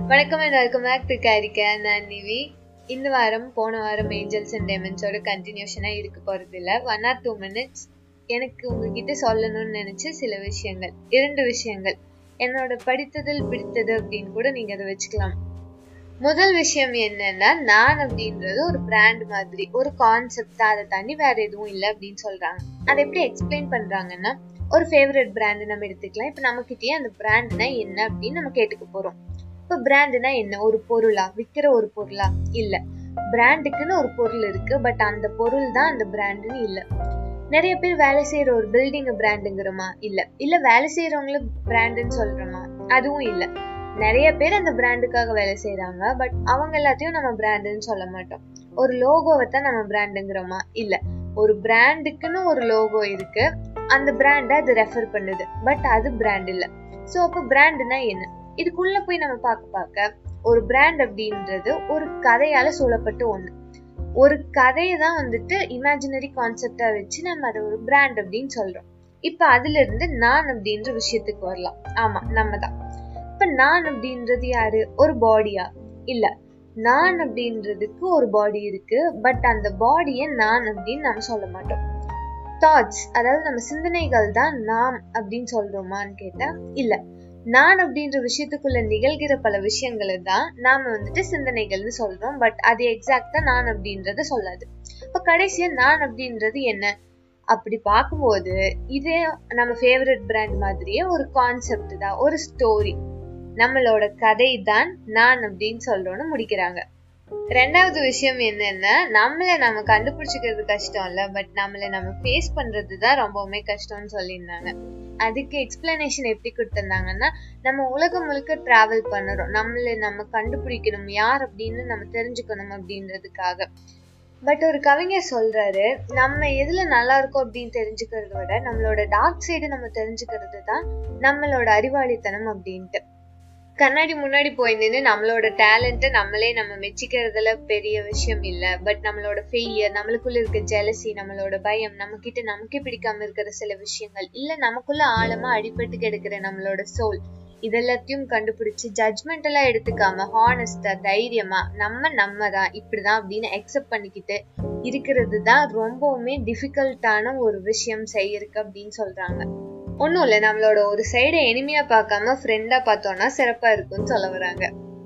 வணக்கம் and welcome back to கேரிக்கா நான் நிவி இந்த வாரம் போன வாரம் ஏஞ்சல்ஸ் அண்ட் டேமன்ஸோட கண்டினியூஷனாக இருக்க போகிறது இல்லை ஒன் ஆர் டூ மினிட்ஸ் எனக்கு உங்ககிட்ட சொல்லணும்னு நினச்ச சில விஷயங்கள் இரண்டு விஷயங்கள் என்னோட படித்ததில் பிடித்தது அப்படின்னு கூட நீங்கள் அதை வச்சுக்கலாம் முதல் விஷயம் என்னன்னா நான் அப்படின்றது ஒரு பிராண்ட் மாதிரி ஒரு கான்செப்ட் அதை தாண்டி வேற எதுவும் இல்லை அப்படின்னு சொல்றாங்க அதை எப்படி எக்ஸ்பிளைன் பண்றாங்கன்னா ஒரு ஃபேவரட் பிராண்ட் நம்ம எடுத்துக்கலாம் இப்போ நம்மக்கிட்டயே அந்த பிராண்ட்னா என்ன அப்படின்னு நம்ம கேட்டுக்க போறோம் இப்போ பிராண்டுனா என்ன ஒரு பொருளா விற்கிற ஒரு பொருளா இல்ல பிராண்டுக்குன்னு ஒரு பொருள் இருக்கு பட் அந்த பொருள் தான் அந்த பிராண்டுன்னு இல்ல நிறைய பேர் வேலை செய்யற ஒரு பில்டிங் பிராண்டுங்கிறோமா இல்ல இல்ல வேலை செய்யறவங்கள பிராண்டுன்னு சொல்றோமா அதுவும் இல்ல நிறைய பேர் அந்த பிராண்டுக்காக வேலை செய்யறாங்க பட் அவங்க எல்லாத்தையும் நம்ம பிராண்டுன்னு சொல்ல மாட்டோம் ஒரு லோகோவை தான் நம்ம பிராண்டுங்கிறோமா இல்ல ஒரு பிராண்டுக்குன்னு ஒரு லோகோ இருக்கு அந்த பிராண்டை அது ரெஃபர் பண்ணுது பட் அது பிராண்ட் இல்ல ஸோ அப்போ பிராண்டுனா என்ன இதுக்குள்ள போய் நம்ம பார்க்க பார்க்க ஒரு பிராண்ட் அப்படின்றது ஒரு கதையால சூழப்பட்ட ஒண்ணு ஒரு கதையை தான் வந்துட்டு இமேஜினரி கான்செப்டா வச்சு நம்ம அதை ஒரு பிராண்ட் அப்படின்னு சொல்றோம் இப்ப அதுல இருந்து நான் அப்படின்ற விஷயத்துக்கு வரலாம் ஆமா நம்ம தான் இப்ப நான் அப்படின்றது யாரு ஒரு பாடியா இல்ல நான் அப்படின்றதுக்கு ஒரு பாடி இருக்கு பட் அந்த பாடியை நான் அப்படின்னு நம்ம சொல்ல மாட்டோம் தாட்ஸ் அதாவது நம்ம சிந்தனைகள் தான் நாம் அப்படின்னு சொல்றோமான்னு கேட்டா இல்ல நான் அப்படின்ற விஷயத்துக்குள்ள நிகழ்கிற பல விஷயங்களை தான் நாம வந்துட்டு சிந்தனைகள்னு சொல்றோம் பட் அது எக்ஸாக்டா நான் அப்படின்றத சொல்லாது இப்ப கடைசியா நான் அப்படின்றது என்ன அப்படி பார்க்கும்போது இதே நம்ம ஃபேவரட் பிராண்ட் மாதிரியே ஒரு கான்செப்ட் தான் ஒரு ஸ்டோரி நம்மளோட கதை தான் நான் அப்படின்னு சொல்றோம்னு முடிக்கிறாங்க ரெண்டாவது விஷயம் என்னன்னா நம்மள நம்ம கண்டுபிடிச்சிக்கிறது கஷ்டம் இல்ல பட் நம்மள நம்ம ஃபேஸ் பண்றது தான் ரொம்பவுமே கஷ்டம்னு சொல்லியிருந்தாங்க அதுக்கு எக்ஸ்பிளனேஷன் எப்படி கொடுத்திருந்தாங்கன்னா நம்ம உலகம் முழுக்க டிராவல் பண்ணுறோம் நம்மள நம்ம கண்டுபிடிக்கணும் யார் அப்படின்னு நம்ம தெரிஞ்சுக்கணும் அப்படின்றதுக்காக பட் ஒரு கவிஞர் சொல்றாரு நம்ம எதுல நல்லா இருக்கோம் அப்படின்னு தெரிஞ்சுக்கிறத விட நம்மளோட டார்க் சைடு நம்ம தெரிஞ்சுக்கிறது தான் நம்மளோட அறிவாளித்தனம் அப்படின்ட்டு கண்ணாடி முன்னாடி போய் நின்று நம்மளோட டேலண்ட்டை நம்மளே நம்ம மெச்சிக்கிறதுல பெரிய விஷயம் இல்லை பட் நம்மளோட ஃபெயிலியர் நம்மளுக்குள்ள இருக்க ஜெலசி நம்மளோட பயம் நம்ம கிட்ட நமக்கே பிடிக்காம இருக்கிற சில விஷயங்கள் இல்ல நமக்குள்ள ஆழமா அடிபட்டு கிடக்கிற நம்மளோட சோல் இதெல்லாத்தையும் கண்டுபிடிச்சு ஜட்மெண்டலா எடுத்துக்காம ஹானஸ்டா தைரியமா நம்ம நம்ம தான் இப்படிதான் அப்படின்னு அக்செப்ட் பண்ணிக்கிட்டு இருக்கிறது தான் ரொம்பவுமே டிஃபிகல்ட்டான ஒரு விஷயம் செய்யறதுக்கு அப்படின்னு சொல்றாங்க ஒன்றும் இல்லை நம்மளோட ஒரு சைடை எனிமையா பார்க்காம ஃப்ரெண்டா பார்த்தோம்னா சிறப்பா இருக்கும்னு சொல்ல வராங்க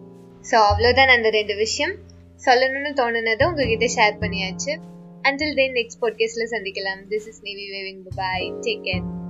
ஸோ அவ்வளோதான் அந்த ரெண்டு விஷயம் சொல்லணும்னு தோணுனதை உங்ககிட்ட ஷேர் பண்ணியாச்சு அண்டில் தென் நெக்ஸ்ட் பாட்காஸ்ட்ல சந்திக்கலாம் this is Nivi waving bye take care